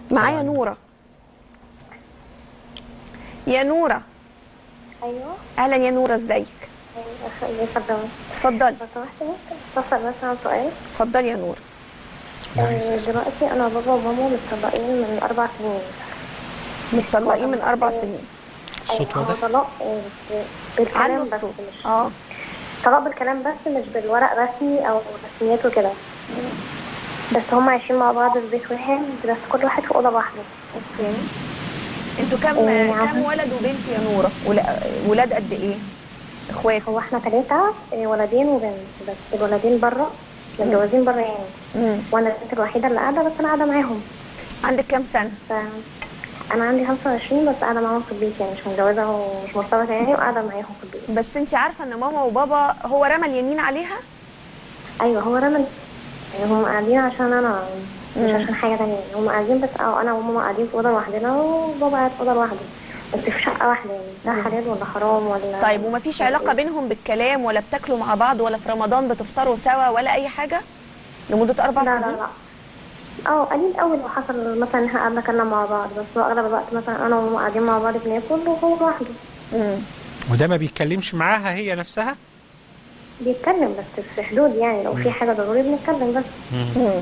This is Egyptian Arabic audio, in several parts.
معايا نوره يا نوره ايوه اهلا يا نوره ازيك ايوه اتفضل اتفضلي لو سمحت بس استفسر بس عن سؤال اتفضلي يا نوره آه، دلوقتي انا بابا وماما متطلقين من اربع سنين متطلقين من اربع سنين الصوت أيوة، هو واضح طلاق آه، ب- بالكلام عنده بس الصوت مش اه طلاق بالكلام بس مش بالورق رسمي او رسميات وكده بس هم عايشين مع بعض في بيت واحد بس كل واحد في اوضه واحده اوكي انتوا كام إيه، كام عشان- ولد وبنت يا نوره ولا- ولاد قد ايه اخوات هو احنا ثلاثه ولدين وبنت بس الولدين بره متجوزين بره يعني امم وانا البنت الوحيده اللي قاعده بس انا قاعده معاهم عندك كام سنه ف انا عندي 25 بس قاعده معاهم في البيت يعني مش متجوزه ومش مرتبطه يعني وقاعده معاهم في البيت بس انت عارفه ان ماما وبابا هو رمى اليمين عليها ايوه هو رمل يعني هم قاعدين عشان انا مش مم. عشان حاجه تانية يعني هم قاعدين بس اه انا وماما قاعدين في اوضه لوحدنا وبابا قاعد في اوضه لوحده بس في شقه واحده يعني ده حلال ولا حرام ولا طيب ومفيش علاقه بينهم بالكلام ولا بتاكلوا مع بعض ولا في رمضان بتفطروا سوا ولا اي حاجه لمده اربع لا لا سنين لا اه قليل قوي لو حصل مثلا ان احنا قعدنا كلنا مع بعض بس هو اغلب الوقت مثلا انا وماما قاعدين مع بعض بناكل وهو لوحده امم وده ما بيتكلمش معاها هي نفسها بيتكلم بس في حدود يعني لو في حاجه ضروري بنتكلم بس مم.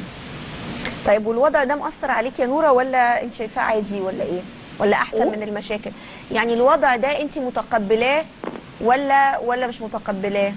طيب والوضع ده مأثر عليك يا نوره ولا انت شايفاه عادي ولا ايه ولا احسن إيه؟ من المشاكل يعني الوضع ده انت متقبلاه ولا ولا مش متقبلاه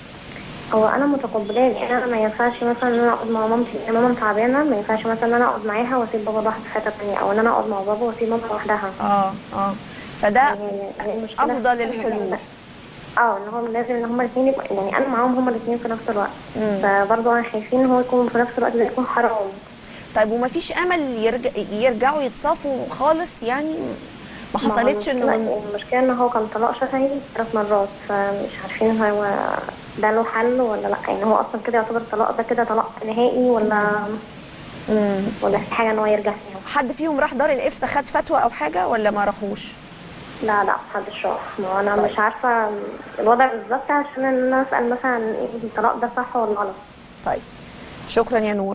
هو انا متقبلاه يعني انا ما ينفعش مثلا ان انا اقعد مع مامتي يعني ماما تعبانه ما ينفعش مثلا ان انا اقعد معاها واسيب بابا لوحده في حته ثانيه او ان انا اقعد مع بابا واسيب ماما لوحدها اه اه فده يعني يعني المشكلة افضل في- الحلول اه ان هو لازم ان هما الاثنين يبقوا يعني انا معاهم هما الاثنين في نفس الوقت مم. فبرضه انا خايفين ان هو يكون في نفس الوقت ده يكون حرام طيب وما فيش امل يرجع يرجعوا يتصافوا خالص يعني ما حصلتش ما هو انه المشكلة- من المشكله ان هو كان طلاق شفهي ثلاث مرات فمش عارفين هو ده له حل ولا لا يعني هو اصلا كده يعتبر الطلاق ده كده طلاق نهائي ولا مم. ولا في حاجه ان هو يرجع فيها حد فيهم راح دار الافتاء خد فتوى او حاجه ولا ما راحوش لا لا محدش راح ما هو انا طيب. مش عارفه الوضع بالظبط عشان ان انا اسال مثلا ايه الطلاق ده صح ولا غلط طيب شكرا يا نوره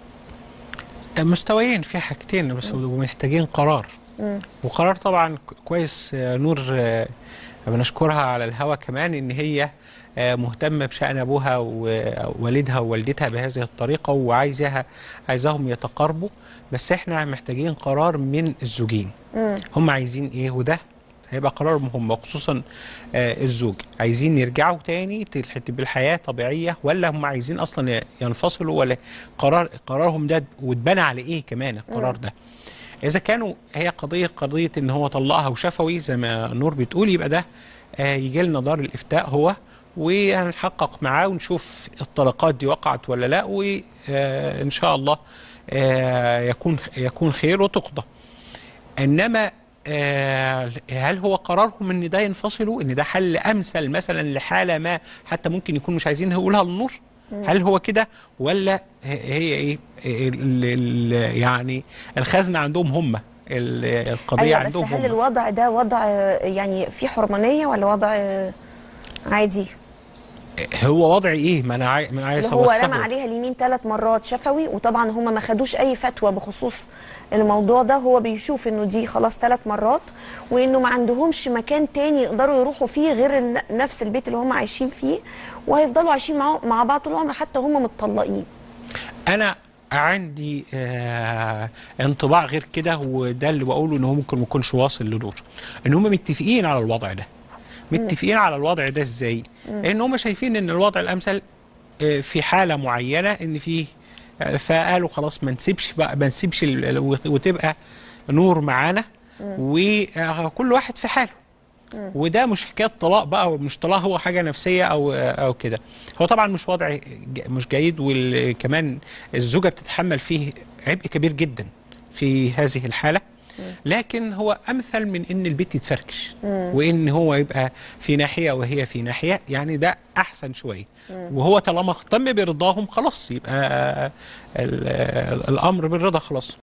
مستويين في حاجتين بس ومحتاجين قرار وقرار طبعا ك- كويس آه، نور آه، بنشكرها على الهوا كمان ان هي آه، مهتمه بشان ابوها ووالدها ووالدتها بهذه الطريقه وعايزاها عايزاهم يتقاربوا بس احنا محتاجين قرار من الزوجين هم عايزين ايه وده هيبقى قرار مهم وخصوصا آه الزوج عايزين يرجعوا تاني تلح- تبقى الحياه طبيعيه ولا هم عايزين اصلا ي- ينفصلوا ولا قرار قرارهم ده واتبنى على ايه كمان القرار ده اذا كانوا هي قضيه قضيه ان هو طلقها وشفوي زي ما نور بتقول يبقى ده آه يجي لنا دار الافتاء هو وهنحقق معاه ونشوف الطلقات دي وقعت ولا لا وان شاء الله آه يكون يكون خير وتقضى انما آه هل هو قرارهم ان ده ينفصلوا ان ده حل امثل مثلا لحاله ما حتى ممكن يكون مش عايزين يقولها للنور هل هو كده ولا ه- هي ايه ال ال يعني الخزنه عندهم هم ال- القضيه ايوه بس عندهم هل هم الوضع ده وضع آه، يعني في حرمانيه ولا وضع آه، عادي هو وضع ايه ما انا عاي... ما أنا عايز اللي هو اوصله رمى عليها اليمين ثلاث مرات شفوي وطبعا هم ما خدوش اي فتوى بخصوص الموضوع ده هو بيشوف انه دي خلاص ثلاث مرات وانه ما عندهمش مكان تاني يقدروا يروحوا فيه غير الن- نفس البيت اللي هم عايشين فيه وهيفضلوا عايشين مع مع بعض طول العمر حتى هم متطلقين انا عندي آه انطباع غير كده وده اللي بقوله ان هو ممكن ما يكونش واصل لدور ان هم متفقين على الوضع ده متفقين على الوضع ده ازاي ان هم شايفين ان الوضع الامثل آه في حاله معينه ان فيه آه، فقالوا خلاص ما نسيبش بقى ما نسيبش ال- ال- وت- وتبقى نور معانا وكل واحد في حاله وده مش حكايه طلاق بقى ومش طلاق هو حاجه نفسيه او او كده هو طبعا مش وضع ج- مش جيد وكمان الزوجه بتتحمل فيه عبء كبير جدا في هذه الحاله لكن هو امثل من ان البيت يتفركش وان هو يبقى في ناحيه وهي في ناحيه يعني ده احسن شويه وهو طالما تم برضاهم خلاص يبقى ال- الامر بالرضا خلاص